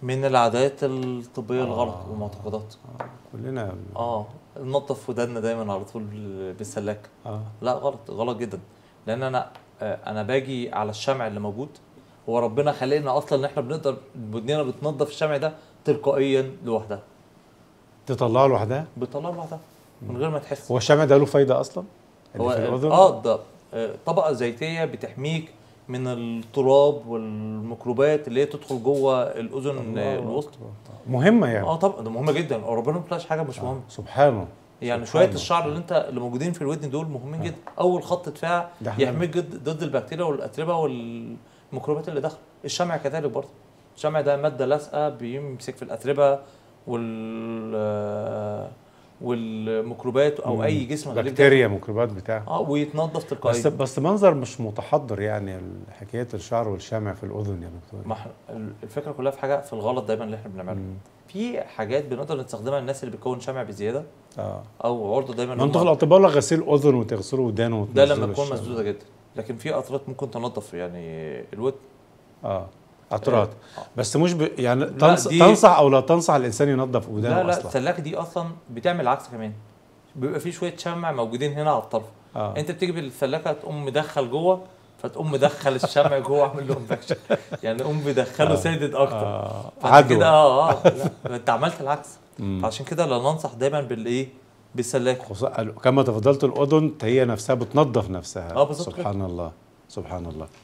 من العادات الطبيه الغلط آه. والمعتقدات كلنا اه ننظف ودنا دايما على طول بالسلاك اه لا غلط غلط جدا لان انا آه، انا باجي على الشمع اللي موجود هو ربنا خلقنا اصلا ان احنا بنقدر ودننا بتنظف الشمع ده تلقائيا لوحدها تطلعه لوحدها بتطلع لوحدها من غير ما تحس هو الشمع ده له فايده اصلا اللي هو في الاذن اه ده آه، طبقه زيتيه بتحميك من التراب والميكروبات اللي هي تدخل جوه الاذن الله آه، الوسطى أكبر. مهمه يعني اه طبعا ده مهمه جدا هو ربنا ما بيطلعش حاجه مش مهمه سبحانه يعني سبحان شويه الله. الشعر اللي انت اللي موجودين في الودن دول مهمين جدا اول خط دفاع ده احنا يحميك ضد ضد البكتيريا والاتربه والميكروبات اللي داخله الشمع كذلك برضه الشمع ده ماده لازقه بيمسك في الاتربه وال آه، والميكروبات او اي جسم غريب داخل. بكتيريا ميكروبات بتاع اه ويتنظف بس تلقائيا بس منظر مش متحضر يعني حكايه الشعر والشمع في الاذن يا دكتور ما إحنا- الفكره كلها في حاجه في الغلط دايما اللي احنا بنعمله مم. في حاجات بنقدر نستخدمها للناس اللي بتكون شمع بزياده اه او عرضه دايما ما انتوا في هم- الاطباء ولا غسيل اذن وتغسلوا ودانه ده وتنزلوا لما تكون الشمع. مسدوده جدا لكن في قطرات ممكن تنظف يعني الود اه قطرات آه. بس مش ب... يعني تنص... دي- تنصح او لا تنصح الانسان ينظف ودانه لا لا اصلا السلاكه دي اصلا بتعمل العكس كمان بيبقى في شويه شمع موجودين هنا على الطرف اه انت بتيجي بالسلاكه تقوم مدخل جوه فتقوم مدخل الشمع جوه عامل له انفكشن يعني قوم مدخله آه. سادد اكتر آه. فانت عدوى كده اه اه لا انت عملت العكس مم. فعشان كده لا ننصح دايما بالايه بالسلاكه خصوصا كما تفضلت الاذن هي نفسها بتنظف نفسها آه، بالظبط كده. سبحان الله سبحان الله